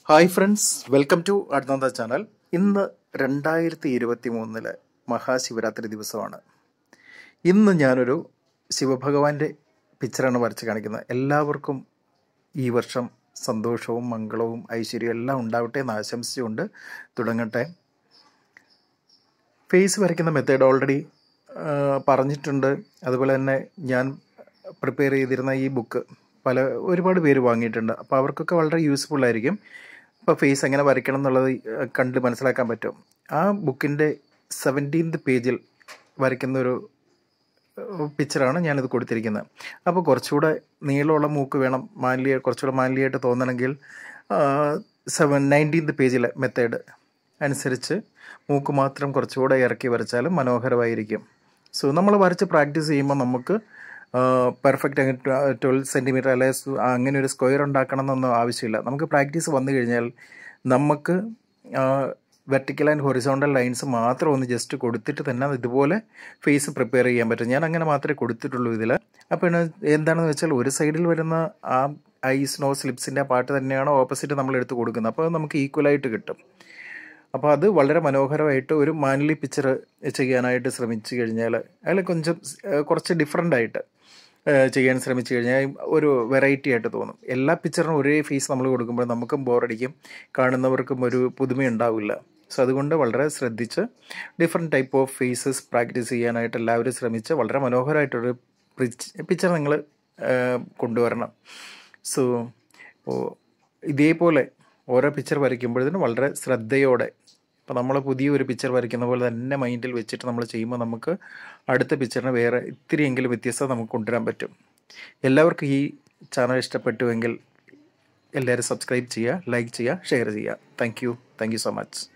hi friends welcome to അഡ്നന്ദ channel ഇന്ന് രണ്ടായിരത്തി ഇരുപത്തി മൂന്നിലെ മഹാശിവരാത്രി ദിവസമാണ് ഇന്ന് ഞാനൊരു ശിവഭഗവാന്റെ പിക്ചറാണ് വരച്ച് കാണിക്കുന്നത് എല്ലാവർക്കും ഈ വർഷം സന്തോഷവും മംഗളവും ഐശ്വര്യവും എല്ലാം ഉണ്ടാവട്ടെ എന്ന് ആശംസിച്ചുകൊണ്ട് തുടങ്ങട്ടെ ഫേസ് വരയ്ക്കുന്ന മെത്തേഡ് ഓൾറെഡി പറഞ്ഞിട്ടുണ്ട് അതുപോലെ തന്നെ ഞാൻ പ്രിപ്പയർ ചെയ്തിരുന്ന ഈ ബുക്ക് പല ഒരുപാട് പേര് വാങ്ങിയിട്ടുണ്ട് അപ്പോൾ അവർക്കൊക്കെ വളരെ യൂസ്ഫുൾ ആയിരിക്കും അപ്പോൾ ഫേസ് എങ്ങനെ വരയ്ക്കണം എന്നുള്ളത് കണ്ട് മനസ്സിലാക്കാൻ പറ്റും ആ ബുക്കിൻ്റെ സെവൻറ്റീൻത് പേജിൽ വരയ്ക്കുന്ന ഒരു പിക്ചറാണ് ഞാനിത് കൊടുത്തിരിക്കുന്നത് അപ്പോൾ കുറച്ചുകൂടെ നീളമുള്ള മൂക്ക് വേണം മാൻലി കുറച്ചുകൂടെ മാൻലിയായിട്ട് തോന്നണമെങ്കിൽ സെവൻ നയൻറ്റീൻത് പേജിലെ മെത്തേഡ് അനുസരിച്ച് മൂക്ക് മാത്രം കുറച്ചുകൂടെ ഇറക്കി വരച്ചാലും മനോഹരമായിരിക്കും സോ നമ്മൾ വരച്ച് പ്രാക്ടീസ് ചെയ്യുമ്പോൾ നമുക്ക് പെർഫെക്റ്റ് അങ്ങ് ട്വൽവ് സെൻറ്റിമീറ്റർ അല്ലെ അങ്ങനെ ഒരു സ്ക്വയർ ഉണ്ടാക്കണം എന്നൊന്നും ആവശ്യമില്ല നമുക്ക് പ്രാക്ടീസ് വന്നു കഴിഞ്ഞാൽ നമുക്ക് വെർട്ടിക്കൽ ആൻഡ് ഹൊറിസോണ്ടൽ ലൈൻസ് മാത്രം ഒന്ന് ജസ്റ്റ് കൊടുത്തിട്ട് തന്നെ ഇതുപോലെ ഫേസ് പ്രിപ്പയർ ചെയ്യാൻ പറ്റും ഞാൻ അങ്ങനെ മാത്രമേ കൊടുത്തിട്ടുള്ളൂ ഇതിൽ അപ്പോൾ എന്താണെന്ന് വെച്ചാൽ ഒരു സൈഡിൽ വരുന്ന ആ ഐസ് നോ സ്ലിപ്സിൻ്റെ ആ പാട്ട് തന്നെയാണ് ഓപ്പോസിറ്റ് നമ്മൾ എടുത്ത് കൊടുക്കുന്നത് അപ്പോൾ നമുക്ക് ഈക്വലായിട്ട് കിട്ടും അപ്പോൾ അത് വളരെ മനോഹരമായിട്ട് ഒരു മാൻലി പിക്ചർ ചെയ്യാനായിട്ട് ശ്രമിച്ചു കഴിഞ്ഞാൽ അതിൽ కొంచెం കുറച്ച് ഡിഫറെൻ്റ് ആയിട്ട് ചെയ്യാൻ ശ്രമിച്ചു കഴിഞ്ഞാൽ ഒരു വെറൈറ്റി ആയിട്ട് തോന്നും എല്ലാ പിക്ചറിനും ഒരേ ഫേസ് നമ്മൾ കൊടുക്കുമ്പോൾ നമുക്കും ബോറടിക്കും കാണുന്നവർക്കും ഒരു പുതുമയുണ്ടാവില്ല സോ അതുകൊണ്ട് വളരെ ശ്രദ്ധിച്ച് different type of faces practice ചെയ്യാനായിട്ട് എല്ലാവരും ശ്രമിച്ച് വളരെ മനോഹരമായിട്ടൊരു പിക്ചർ നിങ്ങൾ കൊണ്ടുവരണം സോ ഇപ്പോൾ ഇതേപോലെ ഓരോ പിക്ചർ വരയ്ക്കുമ്പോഴത്തേനും വളരെ ശ്രദ്ധയോടെ ഇപ്പോൾ നമ്മൾ പുതിയൊരു പിക്ചർ വരയ്ക്കുന്ന പോലെ തന്നെ മൈൻഡിൽ വെച്ചിട്ട് നമ്മൾ ചെയ്യുമ്പോൾ നമുക്ക് അടുത്ത പിക്ചറിന് വേറെ ഇത്തിരിയെങ്കിലും വ്യത്യസ്തത നമുക്ക് കൊണ്ടുവരാൻ പറ്റും എല്ലാവർക്കും ഈ ചാനൽ ഇഷ്ടപ്പെട്ടുവെങ്കിൽ എല്ലാവരും സബ്സ്ക്രൈബ് ചെയ്യുക ലൈക്ക് ചെയ്യുക ഷെയർ ചെയ്യുക thank you thank you so much